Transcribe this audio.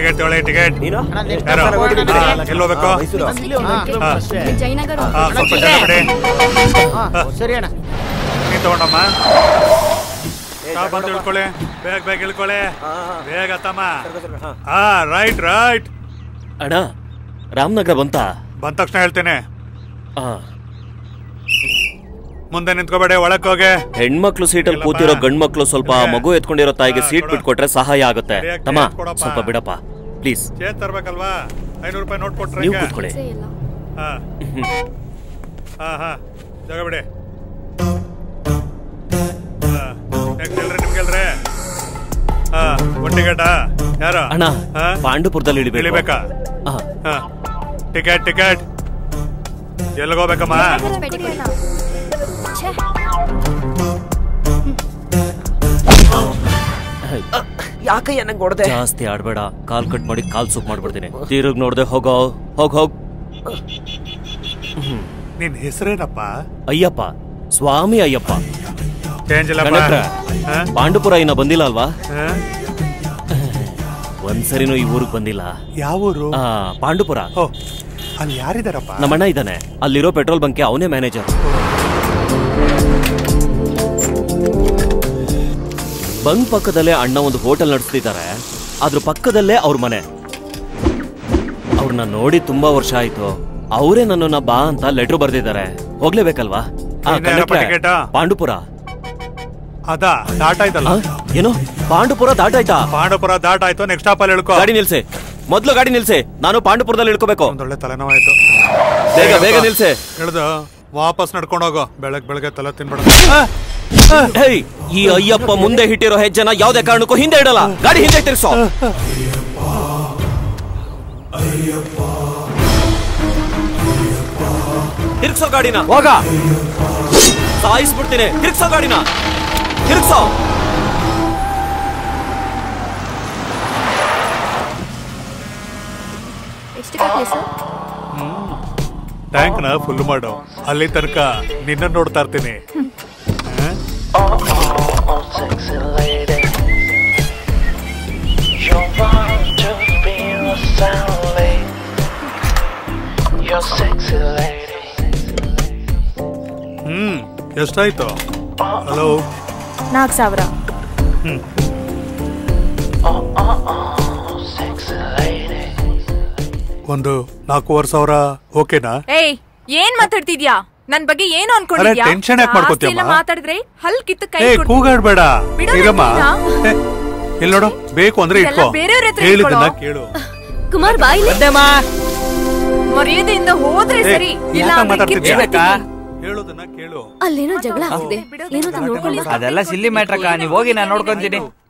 Ticket ತೊಗೊಳ್ಳಿ ticket ನೀನು ಯಾರು ಸರ್, ಹೋಗಿದ್ದೀನಿ. ಹಾ, ಎಲ್ಲಿ ಹೋಗ್ಬೇಕು ಹಾ, ಮೈಸೂರು. ಇಲ್ಲಿ ಒಂದು ಹಾ. ಕಿಲೋಮೀಟರ್ ಅಷ್ಟೇ. ಜಯನಗರ ಹಾ ಸ್ವಲ್ಪ ಜನ ಬಿಡಿ ಹಾ, ಸರಿ ಅಣ್ಣ ನೀನ್ ತಗೊಂಡಮ್ಮ ಚಾ ಬಂದು ಇಳ್ಕೊಳ್ಳಿ ಬೇಗ ಬೇಗ ಇಳ್ಕೊಳ್ಳಿ ಹಾ, ಹಾ. ಬೇಗ ತಮ್ಮ ಸರ್ಕ, ಸರ್ಕ, ಹಾ. ಹಾ ರೈಟ್ ರೈಟ್ ಅಣ್ಣ ರಾಮನಗರ ಬಂತ ಬಂದ ತಕ್ಷಣ ಹೇಳ್ತೇನೆ ಆ, ಮುಂದೆ ನಿಂತ್ಕೋಬೇಡಿ ಒಳಕ್ ಹೋಗಿ ಹೆಣ್ಮಕ್ಳು ಸೀಟಲ್ಲಿ ಇಲ್ಲಮ್ಮ. ಕೂತಿರೋ ಗಂಡ್ಮಕ್ಳು ಸ್ವಲ್ಪ ಇದೆ. ಮಗು ಎತ್ಕೊಂಡಿರೋ ತಾಯಿಗೆ ಹಾ, ಸೀಟ್ ಕೊಡು. ಬಿಟ್ಕೊಟ್ರೆ ಸಹಾಯ ಆಗುತ್ತೆ ಸರಿಯಾಗಿ ತಮ್ಮ ಚೇರ್ ಕೊಡಪ್ಪ. ಸ್ವಲ್ಪ ಬಿಡಪ್ಪ ಪ್ಲೀಸ್ ಚೇರ್ ತರ್ಬೇಕಲ್ವಾ ಐನೂರು ರೂಪಾಯಿ ನೋಟ್ ಕೊಟ್ರೆ ನೀವು ಹೆಂಗೆ? ಕೂತ್ಕೊಳ್ಳಿ ಸೇ ಇಲ್ಲ ಹಾ ಹಾ ಹಾ ಜಾಗ ಬಿಡಿ ಹಾ ನೆಕ್ಸ್ಟ್ ಎಲ್ರಿ ನಿಮ್ಗೆಲ್ರಿ ಹಾ ಒನ್ ಟಿಕೆಟಾ ಯಾರು ಅಣ್ಣ ಹಾ? ಪಾಂಡುಪುರದಲ್ಲಿ ಇಳಿಬೇಕು ಇಳಿಬೇಕಾ ಆ, ಹಾ ಟಿಕೆಟ್ ಟಿಕೆಟ್ ಎಲ್ಲಿಗೋಗ್ಬೇಕಮ್ಮ ಕೊಡಿ ಅಣ್ಣ. ಛೇ, ಯಾಕಯ್ಯ ನಂಗೆ ಹೊಡೆದೆ ಜಾಸ್ತಿ ಆಡ್ಬೇಡ ಕಾಲ್ ಕಟ್ ಮಾಡಿ ಕಾಲ್ ಸೂಪ್ ಮಾಡ್ಬಿಡ್ತೀನಿ ತಿರುಗ್ ನೋಡ್ದೆ ಹೋಗೋ ಹೋಗ್ ಹೋಗ್ ನಿನ್ ಹೆಸರೇನಪ್ಪ ಅಯ್ಯಪ್ಪ ಸ್ವಾಮಿ ಅಯ್ಯಪ್ಪ ಚೇಂಜ್ ಇಲ್ಲಪ್ಪ ಕಂಡಕ್ಟ್ರೆ, ಹಾ? ಪಾಂಡುಪುರ ಇನ್ನ ಬಂದಿಲ್ಲ ಅಲ್ವಾ ಹಾ? ಒಂದ್ಸರಿನೂ ಈ ಊರಿಗೆ ಬಂದಿಲ್ಲ ಯಾವ ಊರು ಆ, ಪಾಂಡುಪುರ ಓ ಅಲ್ಲಿ ಯಾರಿದಾರಪ್ಪ ನಮ್ಮಣ್ಣ ಇದ್ದಾನೆ ಅಲ್ಲಿರೋ ಪೆಟ್ರೋಲ್ ಬಂಕ್ಗೆ ಅವನೇ ಮ್ಯಾನೇಜರ್ ಬಂಕ್ ಪಕ್ಕದಲ್ಲೇ ಅಣ್ಣ ಒಂದು ಹೋಟೆಲ್ ನಡೆಸ್ತಿದ್ದಾರೆ ಅದ್ರ ಪಕ್ಕದಲ್ಲೇ ಅವ್ರ ಮನೆ ಅವ್ರನ್ನ ನೋಡಿ ತುಂಬಾ ವರ್ಷ ಆಯ್ತು ಅವರೇ ನನ್ನನ್ನ ಬಾ ಅಂತ ಲೆಟರ್ ಬರ್ದಿದ್ದಾರೆ ಹೋಗ್ಲೇಬೇಕಲ್ವಾ ಆ, ಇನ್ಯಾರಪ್ಪ ಕಂಡಕ್ಟ್ರೆ, ಟಿಕೆಟು? ಪಾಂಡುಪುರ ಅದ ದಾಟ ಆಯ್ತಲ್ಲ ಆ, ಏನು ಪಾಂಡುಪುರ ದಾಟಾಯ್ತಾ ಪಾಂಡಪುರ ದಾಟ ಆಯ್ತು ನೆಕ್ಸ್ಟ್ ಸ್ಟಾಪ್ ಅಲ್ಲಿ ಇಳ್ಕೊ ಗಾಡಿ ನಿಲ್ಸೆ ಮೊದ್ಲು ಗಾಡಿ ನಿಲ್ಸೆ ನಾನು ಪಾಂಡುಪುರದಲ್ಲಿ ಇಳ್ಕೋಬೇಕು ಒಂದೊಳ್ಳೆ ತಲೆನೋವಾಯ್ತು ಬೇಗ ಬೇಗ ನಿಲ್ಸೆ ಇಳ್ದು ವಾಪಸ್ ನಡ್ಕೊಂಡು ಹೋಗು ಬೆಳಗ್ ಬೆಳಗ್ಗೆ ತಲೆ ತಿನ್ಬೇಡ ಹೇಯ್ ಈ ಅಯ್ಯಪ್ಪ ಮುಂದೆ ಇಟ್ಟಿರೋ ಹೆಜ್ಜೆನ ಯಾವುದೇ ಕಾರಣಕ್ಕೂ ಹಿಂದೆ ಇಡಲ್ಲ ಗಾಡಿ ಹಿಂದೆ ತಿರ್ಸೋ ತಿರ್ಗ್ಸೋ ಗಾಡಿನ ಹೋಗ ಸಾಯಿಸ್ಬಿಡ್ತೀನಿ ತಿರ್ಗ್ಸೋ ಗಾಡಿನ ತಿರ್ಗ್ಸೋ ಎಷ್ಟು ಕಟ್ಲಿ ಸರ್ ಟ್ಯಾಂಕ್ ನ ಫುಲ್ ಮಾಡು ಅಲ್ಲಿ ತನಕ ನಿನ್ನ ನೋಡ್ತಾ ಇರ್ತೀನಿ ಹಾ? Oh, sexy lady. You want to be a Sally. You're sexy lady. ಹ್ಮ್ ಎಷ್ಟಾಯ್ತು ಹಲೋ ನಾಲ್ಕು ಸಾವಿರ Oh, oh, oh, sexy lady. ಒಂದು ನಾಲ್ಕೂವರೆ ಸಾವಿರ ಓಕೆನಾ ಏಯ್ ಏನ್ ಮಾತಾಡ್ತಿದ್ಯಾ ನನ್ ಬಗ್ಗೆ ಏನು ಅನ್ಕೊಂಡಿದ್ಯಾ ಅರೆ, tension ಯಾಕ್ ಮಾಡ್ಕೊತ್ಯಮ್ಮ? ಜಾಸ್ತಿ ಎಲ್ಲ ಮಾತಾಡಿದ್ರೆ ಹಲ್ ಕಿತ್ತು ಕೈ ಏ ಕೊಡ್ತೀನಿ. ಕೂಗಾಡ್ಬೇಡ ಬಿಡು ಇರಮ್ಮ ನನ್ನನ್ನ. ಏ, ಇಲ್ಲಿ ನೋಡು ಬೇಕು ಅಂದ್ರೆ ಇದೆಲ್ಲ ಇಟ್ಕೋ ಬೇರೆಯವ್ರ ಹತ್ರ ಹೇಳಿದ್ದನ್ನ ಇಟ್ಕೊಳ್ಳೋ. ಕೇಳು ಕುಮಾರ್ ಬಾಯಿಲಿ ಮರ್ಯಾದೆಯಿಂದ ಹೋದ್ರೆ ಏ, ಸರಿ ಇಲ್ಲ ಯಾಕಂಗ್ ಅಂದ್ರೆ ಮಾತಾಡ್ತಿದ್ಯಾ? ಕಿತ್ಬಿಡ್ತೀನಿ. ಹೇಳೋದನ್ನ ಕೇಳು ಅಲ್ಲೇನೋ ಜಗಳ ಆಗ್ತಿದೆ ಏನೋ ನೋಡ್ಕೊಳ್ಳಿ ಅದೆಲ್ಲ ಸಿಲ್ಲಿ ಮ್ಯಾಟ್ರಕ್ಕ ನೀವ್ ಹೋಗಿ ನಾನು ನೋಡ್ಕೊಂತೀನಿ